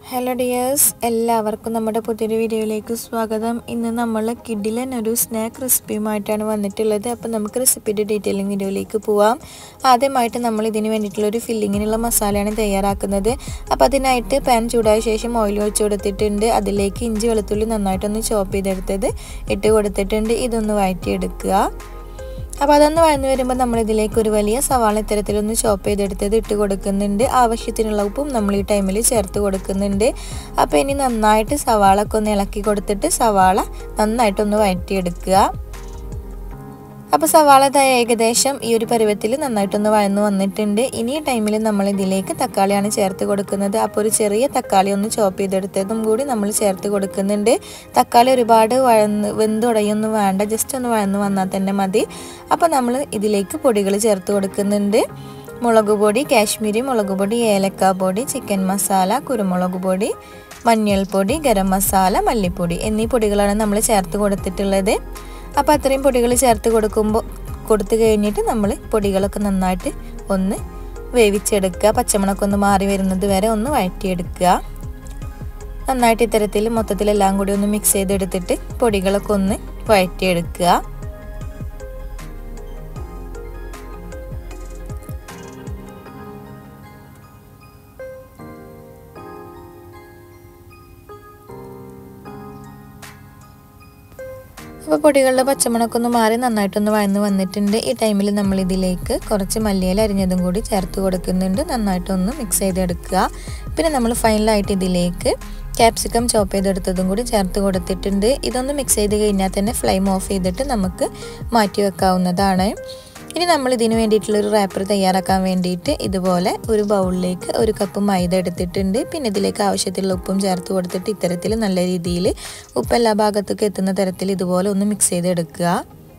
hello dears എല്ലാവർക്കും നമ്മുടെ പുതിയൊരു വീഡിയോയിലേക്ക് സ്വാഗതം ഇന്ന് നമ്മൾ കിഡിലൻ ഒരു സ്നാക്ക് റെസിപ്പിയുമായിട്ടാണ് വന്നിട്ടുള്ളത് അപ്പോൾ നമുക്ക് റെസിപ്പിയുടെ ഡീറ്റെയിലിംഗ് വീഡിയോയിലേക്ക് പോവാം ആദ്യമായിട്ട് നമ്മൾ ഇതിന് വേണ്ടിയിട്ടുള്ള ഒരു ഫില്ലിങ്ങിനുള്ള മസാലയാണ് തയ്യാറാക്കുന്നത് അപ്പോൾ അതിനായിട്ട് പാൻ ചൂടായ ശേഷം ഓയിൽ ഒഴിച്ച് കൊടുത്തിട്ടുണ്ട് അതിലേക്ക് ഇഞ്ചി വെളുത്തുള്ളി നന്നായിട്ടൊന്ന് ചോപ്പ് ചെയ്തെടുത്തത് ഇട്ട് കൊടുത്തിട്ടുണ്ട് ഇതൊന്ന് വഴറ്റിയെടുക്കുക അപ്പോൾ അതൊന്ന് വഴന്നു വരുമ്പോൾ നമ്മൾ ഇതിലേക്ക് ഒരു വലിയ സവാള ഇത്തരത്തിലൊന്ന് ചോപ്പ് ചെയ്തെടുത്തത് ഇട്ട് കൊടുക്കുന്നുണ്ട് ആവശ്യത്തിനുള്ള ഉപ്പും നമ്മൾ ഈ ടൈമിൽ ചേർത്ത് കൊടുക്കുന്നുണ്ട് അപ്പോൾ ഇനി നന്നായിട്ട് സവാള ഒക്കെ ഒന്ന് ഇളക്കി കൊടുത്തിട്ട് സവാള നന്നായിട്ടൊന്ന് വഴറ്റിയെടുക്കുക അപ്പോൾ സവാള ഏകദേശം ഈ ഒരു പരുവത്തിൽ നന്നായിട്ടൊന്ന് വഴന്നു വന്നിട്ടുണ്ട് ഇനി ഈ ടൈമിൽ നമ്മൾ ഇതിലേക്ക് തക്കാളിയാണ് ചേർത്ത് കൊടുക്കുന്നത് അപ്പോൾ ഒരു ചെറിയ തക്കാളി ഒന്ന് ചോപ്പ് ചെയ്തെടുത്തതും കൂടി നമ്മൾ ചേർത്ത് കൊടുക്കുന്നുണ്ട് തക്കാളി ഒരുപാട് വഴന്ന് വെന്തുടയൊന്നും വേണ്ട ജസ്റ്റ് ഒന്ന് വഴന്നു വന്നാൽ തന്നെ മതി അപ്പോൾ നമ്മൾ ഇതിലേക്ക് പൊടികൾ ചേർത്ത് കൊടുക്കുന്നുണ്ട് മുളക് പൊടി കാശ്മീരി മുളക് പൊടി ഏലക്ക പൊടി ചിക്കൻ മസാല കുരുമുളക് പൊടി മഞ്ഞൾപ്പൊടി ഗരം മസാല മല്ലിപ്പൊടി എന്നീ പൊടികളാണ് നമ്മൾ ചേർത്ത് കൊടുത്തിട്ടുള്ളത് അപ്പോൾ അത്രയും പൊടികൾ ചേർത്ത് കൊടുക്കുമ്പോൾ കൊടുത്തു കഴിഞ്ഞിട്ട് നമ്മൾ പൊടികളൊക്കെ നന്നായിട്ട് ഒന്ന് വേവിച്ചെടുക്കുക പച്ചമുളകൊക്കെ ഒന്ന് മാറി വരുന്നത് വരെ ഒന്ന് വഴറ്റിയെടുക്കുക നന്നായിട്ട് ഇത്തരത്തിൽ മൊത്തത്തിലെല്ലാം കൂടി ഒന്ന് മിക്സ് ചെയ്തെടുത്തിട്ട് പൊടികളൊക്കെ ഒന്ന് വഴറ്റിയെടുക്കുക അപ്പോൾ പൊടികളുടെ പച്ചമണമൊക്കെ ഒന്ന് മാറി നന്നായിട്ടൊന്ന് വഴന്ന് വന്നിട്ടുണ്ട് ഈ ടൈമിൽ നമ്മൾ ഇതിലേക്ക് കുറച്ച് മല്ലിയില അരിഞ്ഞതും കൂടി ചേർത്ത് കൊടുക്കുന്നുണ്ട് നന്നായിട്ടൊന്ന് മിക്സ് ചെയ്തെടുക്കുക പിന്നെ നമ്മൾ ഫൈനലായിട്ട് ഇതിലേക്ക് ക്യാപ്സിക്കം ചോപ്പ് ചെയ്തെടുത്തതും കൂടി ചേർത്ത് കൊടുത്തിട്ടുണ്ട് ഇതൊന്ന് മിക്സ് ചെയ്ത് കഴിഞ്ഞാൽ തന്നെ ഫ്ലെയിം ഓഫ് ചെയ്തിട്ട് നമുക്ക് മാറ്റി വെക്കാവുന്നതാണ് ഇനി നമ്മൾ ഇതിന് വേണ്ടിയിട്ടുള്ള ഒരു റാപ്പർ തയ്യാറാക്കാൻ വേണ്ടിയിട്ട് ഇതുപോലെ ഒരു ബൗളിലേക്ക് ഒരു കപ്പ് മൈദ എടുത്തിട്ടുണ്ട് പിന്നെ ഇതിലേക്ക് ആവശ്യത്തിലുള്ള ഉപ്പും ചേർത്ത് കൊടുത്തിട്ട് ഇത്തരത്തിൽ നല്ല രീതിയിൽ ഉപ്പ് എല്ലാ ഭാഗത്തേക്ക് എത്തുന്ന തരത്തിൽ ഇതുപോലെ ഒന്ന് മിക്സ് ചെയ്തെടുക്കുക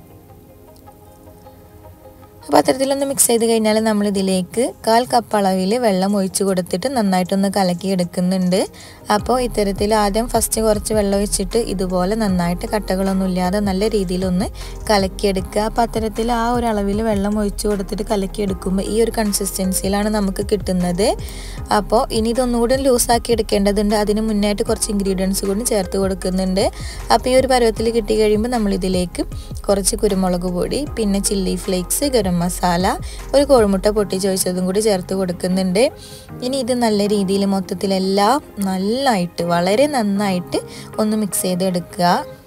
അപ്പോൾ അത്തരത്തിലൊന്ന് മിക്സ് ചെയ്ത് കഴിഞ്ഞാൽ നമ്മൾ ഇതിലേക്ക് കാൽ കപ്പ് അളവിൽ വെള്ളം ഒഴിച്ച് കൊടുത്തിട്ട് നന്നായിട്ടൊന്ന് കലക്കി എടുക്കുന്നുണ്ട് അപ്പോൾ ഇത്തരത്തിൽ ആദ്യം ഫസ്റ്റ് കുറച്ച് വെള്ളം ഒഴിച്ചിട്ട് ഇതുപോലെ നന്നായിട്ട് കട്ടകളൊന്നും ഇല്ലാതെ നല്ല രീതിയിലൊന്ന് കലക്കിയെടുക്കുക അപ്പോൾ അത്തരത്തിൽ ആ ഒരു അളവിൽ വെള്ളം ഒഴിച്ച് കൊടുത്തിട്ട് കലക്കിയെടുക്കുമ്പോൾ ഈ ഒരു കൺസിസ്റ്റൻസിയിലാണ് നമുക്ക് കിട്ടുന്നത് അപ്പോൾ ഇനി ഇതൊന്നുകൂടി ലൂസാക്കി എടുക്കേണ്ടതുണ്ട് അതിന് മുന്നായിട്ട് കുറച്ച് ഇൻഗ്രീഡിയൻസ് കൂടി ചേർത്ത് കൊടുക്കുന്നുണ്ട് അപ്പോൾ ഈ ഒരു പരുവത്തിൽ കിട്ടി കഴിയുമ്പോൾ നമ്മൾ ഇതിലേക്ക് കുറച്ച് കുരുമുളക് പൊടി പിന്നെ ചില്ലി ഫ്ലേക്സ് ഗരം മസാല ഒരു കോഴിമുട്ട പൊട്ടിച്ചൊഴിച്ചതും കൂടി ചേർത്ത് കൊടുക്കുന്നുണ്ട് ഇനി ഇത് നല്ല രീതിയിൽ മൊത്തത്തിലെല്ലാം നന്നായിട്ട് വളരെ നന്നായിട്ട് ഒന്ന് മിക്സ് ചെയ്തെടുക്കുക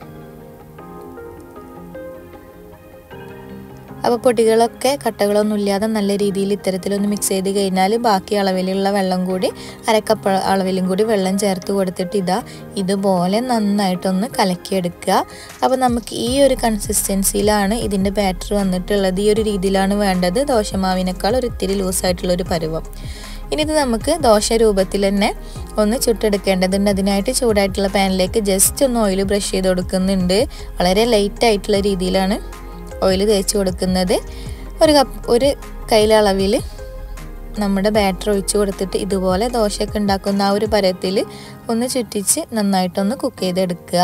അപ്പോൾ പൊടികളൊക്കെ കട്ടകളൊന്നും ഇല്ലാതെ നല്ല രീതിയിൽ ഇത്തരത്തിലൊന്ന് മിക്സ് ചെയ്ത് കഴിഞ്ഞാൽ ബാക്കി അളവിലുള്ള വെള്ളം കൂടി അരക്കപ്പ് അളവിലും കൂടി വെള്ളം ചേർത്ത് കൊടുത്തിട്ട് ഇതാ ഇതുപോലെ നന്നായിട്ടൊന്ന് കലക്കിയെടുക്കുക അപ്പോൾ നമുക്ക് ഈ ഒരു കൺസിസ്റ്റൻസിയിലാണ് ഇതിൻ്റെ ബാറ്റർ വന്നിട്ടുള്ളത് ഈ ഒരു രീതിയിലാണ് വേണ്ടത് ദോശമാവിനേക്കാൾ ഒരു ഇത്തിരി ലൂസായിട്ടുള്ളൊരു പരുവം ഇനി ഇത് നമുക്ക് ദോശ രൂപത്തിൽ തന്നെ ഒന്ന് ചുട്ടെടുക്കേണ്ടതുണ്ട് അതിനായിട്ട് ചൂടായിട്ടുള്ള പാനിലേക്ക് ജസ്റ്റ് ഒന്ന് ഓയിൽ ബ്രഷ് ചെയ്ത് കൊടുക്കുന്നുണ്ട് വളരെ ലൈറ്റ് ആയിട്ടുള്ള രീതിയിലാണ് ഓയിൽ തേച്ച് കൊടുക്കുന്നത് ഒരു കപ്പ് ഒരു കയ്യിലളവിൽ നമ്മുടെ ബാറ്റർ ഒഴിച്ച് കൊടുത്തിട്ട് ഇതുപോലെ ദോശയൊക്കെ ഉണ്ടാക്കുന്ന ആ ഒരു പരത്തിൽ ഒന്ന് ചുറ്റിച്ച് നന്നായിട്ടൊന്ന് കുക്ക് ചെയ്തെടുക്കുക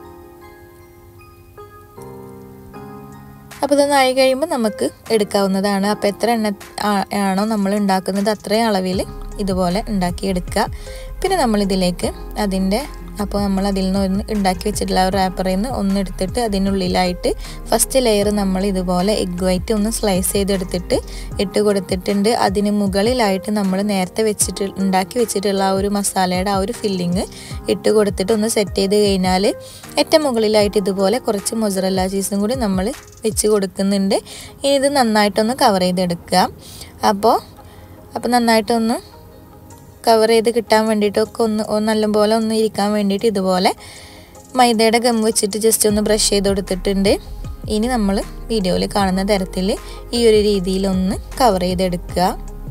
അപ്പോൾ ഇതൊന്ന് ആയി കഴിയുമ്പോൾ നമുക്ക് എടുക്കാവുന്നതാണ് അപ്പോൾ എത്ര എണ്ണ ആണോ നമ്മൾ ഉണ്ടാക്കുന്നത് അത്രയും അളവിൽ ഇതുപോലെ ഉണ്ടാക്കിയെടുക്കുക പിന്നെ നമ്മളിതിലേക്ക് അതിൻ്റെ അപ്പോൾ നമ്മൾ അതിൽ നിന്ന് ഒന്ന് ഉണ്ടാക്കി വെച്ചിട്ടുള്ള ഒരു റാപ്പറിൽ നിന്ന് ഒന്നെടുത്തിട്ട് അതിനുള്ളിലായിട്ട് ഫസ്റ്റ് ലെയർ നമ്മൾ ഇതുപോലെ എഗ് വൈറ്റ് ഒന്ന് സ്ലൈസ് ചെയ്തെടുത്തിട്ട് ഇട്ട് കൊടുത്തിട്ടുണ്ട് അതിന് മുകളിലായിട്ട് നമ്മൾ നേരത്തെ വെച്ചിട്ട് ഉണ്ടാക്കി വെച്ചിട്ടുള്ള ആ ഒരു മസാലയുടെ ആ ഒരു ഫില്ലിങ് ഇട്ട് കൊടുത്തിട്ട് ഒന്ന് സെറ്റ് ചെയ്ത് കഴിഞ്ഞാൽ ഏറ്റവും മുകളിലായിട്ട് ഇതുപോലെ കുറച്ച് മൊസറല്ല ചീസും കൂടി നമ്മൾ വെച്ച് കൊടുക്കുന്നുണ്ട് ഇനി ഇത് നന്നായിട്ടൊന്ന് കവർ ചെയ്തെടുക്കുക അപ്പോൾ അപ്പോൾ നന്നായിട്ടൊന്ന് കവർ ചെയ്ത് കിട്ടാൻ വേണ്ടിയിട്ടൊക്കെ ഒന്ന് നല്ലപോലെ ഒന്ന് ഇരിക്കാൻ വേണ്ടിയിട്ട് ഇതുപോലെ മൈദയുടെ ഗം വെച്ചിട്ട് ജസ്റ്റ് ഒന്ന് ബ്രഷ് ചെയ്ത് കൊടുത്തിട്ടുണ്ട് ഇനി നമ്മൾ വീഡിയോയിൽ കാണുന്ന തരത്തിൽ ഈ ഒരു രീതിയിലൊന്ന് കവർ ചെയ്തെടുക്കുക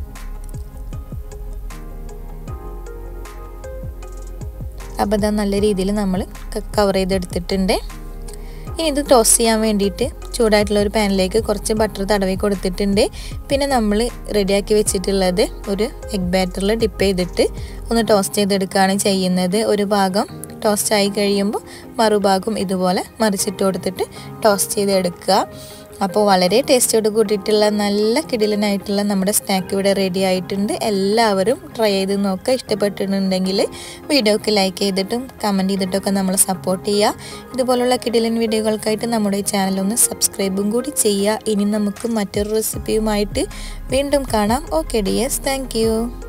അപ്പോൾ ഇതാ നല്ല രീതിയിൽ നമ്മൾ കവർ ചെയ്തെടുത്തിട്ടുണ്ട് ഇനി ഇത് ടോസ്റ്റ് ചെയ്യാൻ വേണ്ടിയിട്ട് ചൂടായിട്ടുള്ള ഒരു പാനിലേക്ക് കുറച്ച് ബട്ടർ തടവി കൊടുത്തിട്ടുണ്ട് പിന്നെ നമ്മൾ റെഡിയാക്കി വെച്ചിട്ടുള്ളത് ഒരു എഗ് ബാറ്ററിൽ ഡിപ്പ് ചെയ്തിട്ട് ഒന്ന് ടോസ്റ്റ് ചെയ്തെടുക്കുകയാണ് ചെയ്യുന്നത് ഒരു ഭാഗം ടോസ്റ്റ് ആയി കഴിയുമ്പോൾ മറുഭാഗം ഇതുപോലെ മറിച്ചിട്ട് കൊടുത്തിട്ട് ടോസ്റ്റ് ചെയ്തെടുക്കുക അപ്പോൾ വളരെ ടേസ്റ്റോട് കൂടിയിട്ടുള്ള നല്ല കിടിലനായിട്ടുള്ള നമ്മുടെ സ്നാക്ക് ഇവിടെ റെഡി ആയിട്ടുണ്ട് എല്ലാവരും ട്രൈ ചെയ്ത് നോക്കുക ഇഷ്ടപ്പെട്ടിട്ടുണ്ടെങ്കിൽ വീഡിയോക്ക് ലൈക്ക് ചെയ്തിട്ടും കമൻറ്റ് ചെയ്തിട്ടൊക്കെ നമ്മൾ സപ്പോർട്ട് ചെയ്യുക ഇതുപോലുള്ള കിടിലൻ വീഡിയോകൾക്കായിട്ട് നമ്മുടെ ഈ ചാനൽ ഒന്ന് സബ്സ്ക്രൈബും കൂടി ചെയ്യുക ഇനി നമുക്ക് മറ്റൊരു റെസിപ്പിയുമായിട്ട് വീണ്ടും കാണാം ഓക്കെ ഡിയേഴ്സ് താങ്ക്